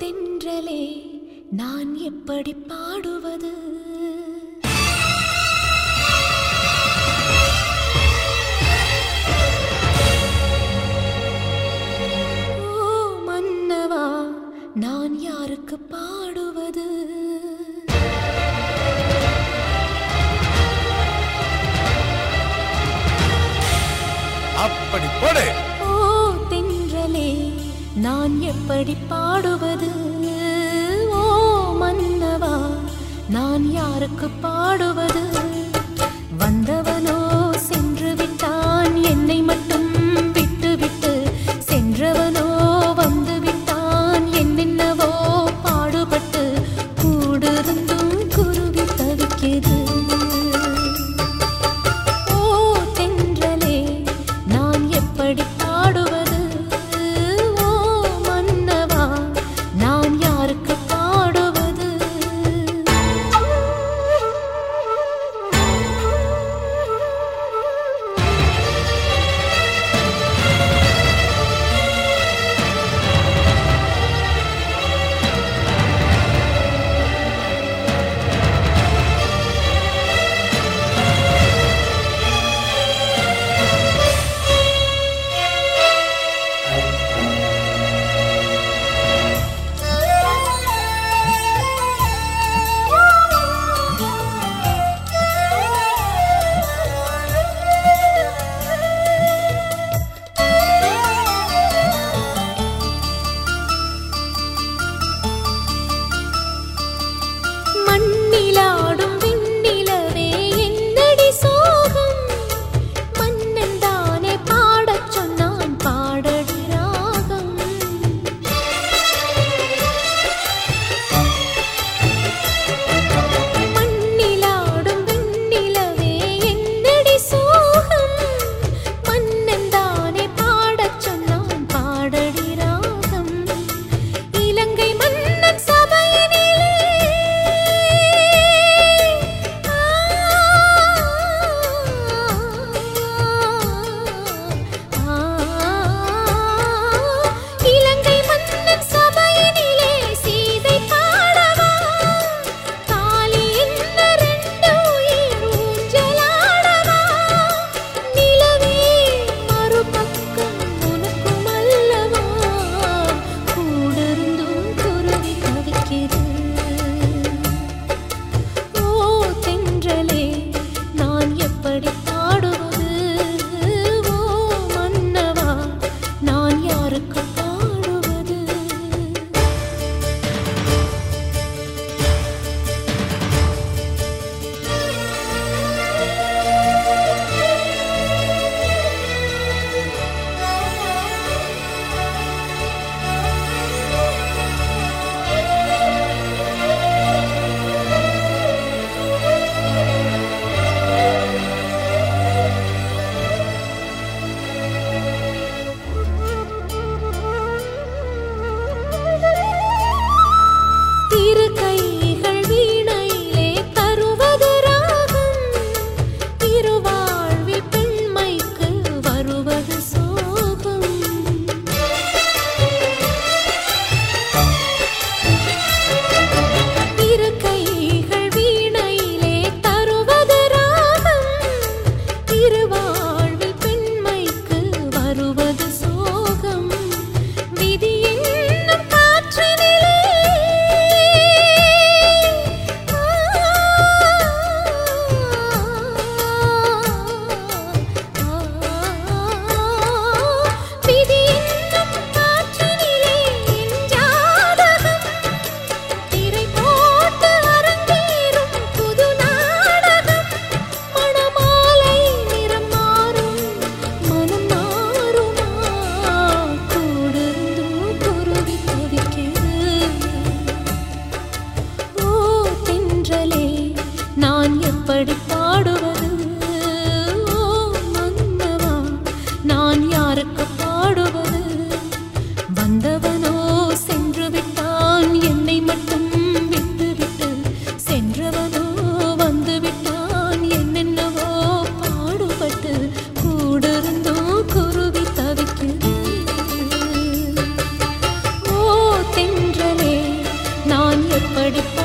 தென்றலே நான் எப்படி பாடுவது ஓ மன்னவா நான் யாருக்கு பாடுவது அப்படி போடு ஓ தென்றலே நான் எப்படி பாடுவது ஓ மன்னவா நான் யாருக்கு பாடுவது வந்தவனோ சென்று விட்டான் என்னை மட்டும் விட்டுவிட்டு சென்றவனோ வந்து விட்டான் என்னென்னவோ பாடுபட்டு கூடிருந்தும் குருவி தவிக்கிறது ஓ தென்றலே நான் எப்படி பாடுவது ஓ மன்னவா நான் யாருக்கு பாடுவது மண்ணிலாடும் விண்ணிலவே என்னடி சோகம் மன்னன் தானே பாடச் சொன்னான் பாடடி ராகம் மண்ணிலாடும் விண்ணிலவே என்னடி சோகம் மன்னன் தானே பாடச் சொன்னான் பாடடி ராகம் இலங்கை மன்னன் சபையினிலே இலங்கை மன்னன் சபையினிலே சீதை பாடவா காலி என்ன ரெண்டு உயிர் ஊஞ்சலாடவா நிலவே மறுபக்கம் உனக்கும் அல்லவா கூடிருந்தும் குருவி தவிக்கிறது ஓ தென்றலே நான் எப்படி பாடுவது ஓ மன்னவா நான் யாருக்கு பாடுவது திரு கைகள் வீணையிலே தருவது ராகம் திருவாழ்வில் பெண்மைக்கு வருவது சோகம் திரு கைகள் வீணையிலே தருவது ராகம் திருவாழ்வில் பெண்மைக்கு வருவது சோகம் விதி என்னும் காற்றினிலே விதி என்னும் காற்றினிலே என் ஜாதகம் திரை போட்டு அரங்கேறும் புது நாடகம் மணமாலை நிறம் மாறும் மனம் மாறுமா கூடிருந்தும் குருவி தவிக்கிறது ஓ தென்றலே நான் எப்படி பாடுவது ஓ மன்னவா நான் யாருக்கு பாடுவது வந்தவனோ சென்று விட்டான் என்னை மட்டும் விட்டுவிட்டு சென்றவனோ வந்து விட்டான் என்னென்னவோ பாடுபட்டு கூடிருந்தோ குருவி தவிக்கிறது ஓ தென்றலே எப்படி